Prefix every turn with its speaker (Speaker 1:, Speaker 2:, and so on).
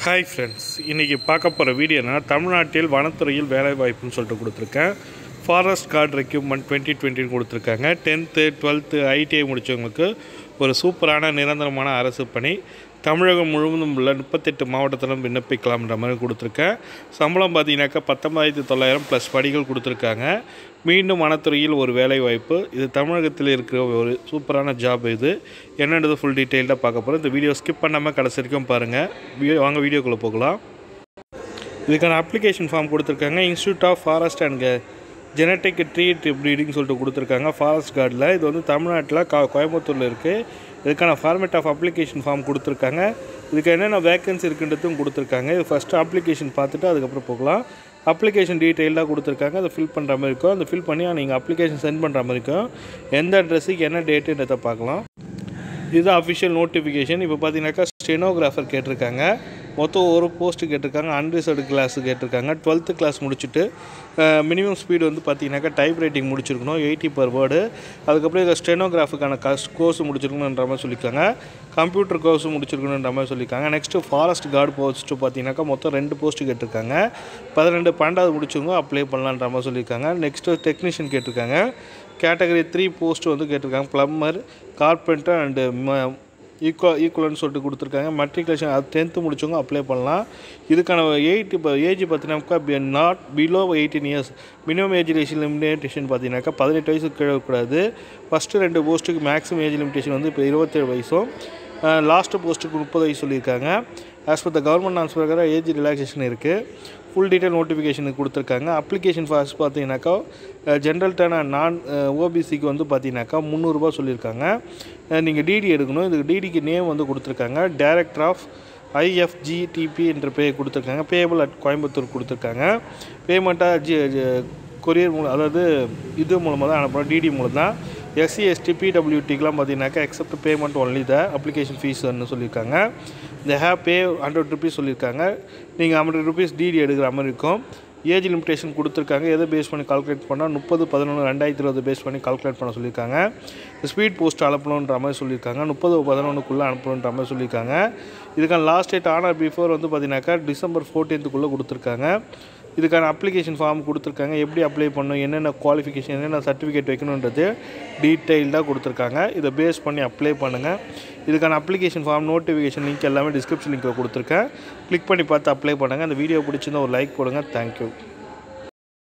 Speaker 1: hi friends இன்றைக்கி பார்க்க போகிற வீடியோனா தமிழ்நாட்டில் வனத்துறையில் வேலைவாய்ப்புன்னு சொல்லிட்டு கொடுத்துருக்கேன் ஃபாரஸ்ட் கார்டு ரெக்யூப்மெண்ட் டுவெண்ட்டி டுவெண்ட்டின்னு கொடுத்துருக்காங்க டென்த்து டுவெல்த்து ஐடிஐ முடித்தவங்களுக்கு ஒரு சூப்பரான நிரந்தரமான அரசு பணி தமிழகம் முழுவதும் உள்ள முப்பத்தெட்டு மாவட்டத்திலும் விண்ணப்பிக்கலாம்ன்ற மாதிரி கொடுத்துருக்கேன் சம்பளம் பார்த்தீங்கன்னாக்கா பத்தொம்பதாயிரத்தி தொள்ளாயிரம் ப்ளஸ் படிகள் கொடுத்துருக்காங்க மீண்டும் வனத்துறையில் ஒரு வேலை வாய்ப்பு இது தமிழகத்தில் இருக்கிற ஒரு சூப்பரான ஜாப் இது என்னன்றது ஃபுல் டீட்டெயில்டாக பார்க்க போகிறோம் இந்த வீடியோ ஸ்கிப் பண்ணாமல் கடைசி வரைக்கும் பாருங்கள் வீடியோ வாங்க வீடியோக்குள்ளே போகலாம் இதுக்கான அப்ளிகேஷன் ஃபார்ம் கொடுத்துருக்காங்க institute of forest and genetic tree breeding சொல்லிட்டு கொடுத்துருக்காங்க ஃபாரஸ்ட் கார்டில் இது வந்து தமிழ்நாட்டில் கா கோயம்புத்தூரில் இருக்குது இதுக்கான ஃபார்மேட் ஆஃப் அப்ளிகேஷன் ஃபார்ம் கொடுத்துருக்காங்க இதுக்கு என்னென்ன வேக்கன்சி இருக்குன்றதும் கொடுத்துருக்காங்க இது ஃபஸ்ட்டு அப்ளிகேஷன் பார்த்துட்டு அதுக்கப்புறம் போகலாம் அப்ளிகேஷன் டீட்டெயிலாக கொடுத்துருக்காங்க அதை ஃபில் பண்ணுற மாதிரி இருக்கும் அதை ஃபில் பண்ணி நீங்கள் அப்ளிகேஷன் சென்ட் பண்ணுற மாதிரி இருக்கும் எந்த அட்ரஸுக்கு என்ன டேட்டுன்றதை பார்க்கலாம் இதுதான் அஃபிஷியல் நோட்டிஃபிகேஷன் இப்போ பார்த்தீங்கன்னாக்கா ஸ்டெனோகிராஃபர் கேட்டிருக்காங்க மொத்தம் ஒரு போஸ்ட்டு கேட்டிருக்காங்க அன்ரிசர்டு கிளாஸ் கேட்டிருக்காங்க டுவெல்த்து கிளாஸ் முடிச்சுட்டு மினிமம் ஸ்பீடு வந்து பார்த்தீங்கன்னாக்கா டைப் ரைட்டிங் முடிச்சிருக்கணும் எயிட்டி பர் வேர்டு அதுக்கப்புறம் இதில் ஸ்டெனோகிராஃபுக்கான கஸ் கோர்ஸ் முடிச்சிருக்கணுன்ற மாதிரி சொல்லியிருக்காங்க கம்ப்யூட்டர் கோர்ஸ் முடிச்சிருக்கணுன்ற மாதிரி சொல்லியிருக்காங்க நெக்ஸ்ட்டு ஃபாரஸ்ட் கார்டு போஸ்ட்டு பார்த்தீங்கன்னாக்கா மொத்தம் ரெண்டு போஸ்ட்டு கேட்டிருக்காங்க பதினெண்டு பன்னெண்டாவது முடிச்சவங்க அப்ளை பண்ணலான்ற மாதிரி சொல்லியிருக்காங்க நெக்ஸ்ட்டு டெக்னீஷியன் கேட்டிருக்காங்க கேட்டகரி த்ரீ போஸ்ட்டு வந்து கேட்டிருக்காங்க ப்ளம்மர் கார்பெண்டர் அண்டு ஈக்குவ ஈக்குவலன்னு சொல்லிட்டு கொடுத்துருக்காங்க மெட்ரிகுலேஷன் அது டென்த்து முடிச்சவங்க அப்ளை பண்ணலாம் இதுக்கான எயிட் இப்போ ஏஜ் பார்த்தீங்கன்னாக்கா not below eighteen years minimum age limitation பார்த்தீங்கன்னாக்கா பதினெட்டு வயசுக்கு கீழே கூடாது ஃபஸ்ட்டு ரெண்டு போஸ்ட்டுக்கு மேக்ஸிமம் ஏஜ் லிமிடேஷன் வந்து இப்போ இருபத்தேழு வயசும் லாஸ்ட்டு போஸ்ட்டுக்கு முப்பது வயசு சொல்லியிருக்காங்க as per the government norms பிரகாரம் ஏஜ் ரிலாக்ஸேஷன் இருக்குது ஃபுல் டீட்டெயில் நோட்டிஃபிகேஷனுக்கு கொடுத்துருக்காங்க அப்ளிகேஷன் ஃபாஸ் பார்த்தீங்கன்னாக்கா ஜென்ரல் டர்ன் அண்ட் நான் ஓபிசிக்கு வந்து பார்த்தீங்கன்னாக்கா முந்நூறுரூபா சொல்லியிருக்காங்க நீங்கள் டிடி எடுக்கணும் இதுக்கு டிடிக்கு நேம் வந்து கொடுத்துருக்காங்க டைரக்டர் ஆஃப் ஐஎஃப்ஜிடிபி என்ற பேர் கொடுத்துருக்காங்க பேபிள் அட் கோயம்புத்தூர் கொடுத்துருக்காங்க பேமெண்ட்டாக ஜி கொரியர் மூலம் அதாவது இது மூலமாக தான் அனுப்புகிறோம் டிடி மூலம் தான் எஸ்சி எஸ்டி பிடபிள்யூடிக்கெலாம் பார்த்தீங்கன்னாக்கா except payment only the application ஃபீஸ்ன்னு சொல்லியிருக்காங்க இந்த ஹேப் பே ஹண்ட்ரட் ருபீஸ் சொல்லியிருக்காங்க நீங்கள் ஹண்ட்ரட் ருபீஸ் டிடி எடுக்கிற மாதிரி இருக்கும் ஏஜ் லிமிடேஷன் கொடுத்துருக்காங்க எதை பேஸ் பண்ணி கால்குலேட் பண்ணால் முப்பது பதினொன்று ரெண்டாயிரத்தி இருபது பேஸ் பண்ணி கால்குலேட் பண்ண சொல்லியிருக்காங்க ஸ்பீட் போஸ்ட் அனுப்பணுன்ற மாதிரி சொல்லியிருக்காங்க முப்பது பதினொன்றுக்குள்ளே அனுப்பணுன்ற மாதிரி சொல்லியிருக்காங்க இதுக்கான லாஸ்ட் டேட் ஆனால் பிஃபோர் வந்து பார்த்தீங்கன்னாக்கா டிசம்பர் ஃபோர்டீன்த்துக்குள்ளே கொடுத்துருக்காங்க இதுக்கான அப்ளிகேஷன் ஃபார்ம் கொடுத்துருக்காங்க எப்படி அப்ளை பண்ணணும் என்னென்ன குவாலிஃபிகேஷன் என்னென்ன சர்டிஃபிகேட் வைக்கணுன்றது டீட்டெயில்டாக கொடுத்துருக்காங்க இதை பேஸ் பண்ணி அப்ளை பண்ணுங்கள் இதுக்கான அப்ளிகேஷன் ஃபார்ம் நோட்டிஃபிகேஷன் லிங்க் எல்லாமே டிஸ்கிரிப்ஷன் லிங்கில் கொடுத்துருக்கேன் கிளிக் பண்ணி பார்த்து அப்ளை பண்ணுங்கள் அந்த வீடியோ பிடிச்சிருந்தா ஒரு லைக் போடுங்க தேங்க்யூ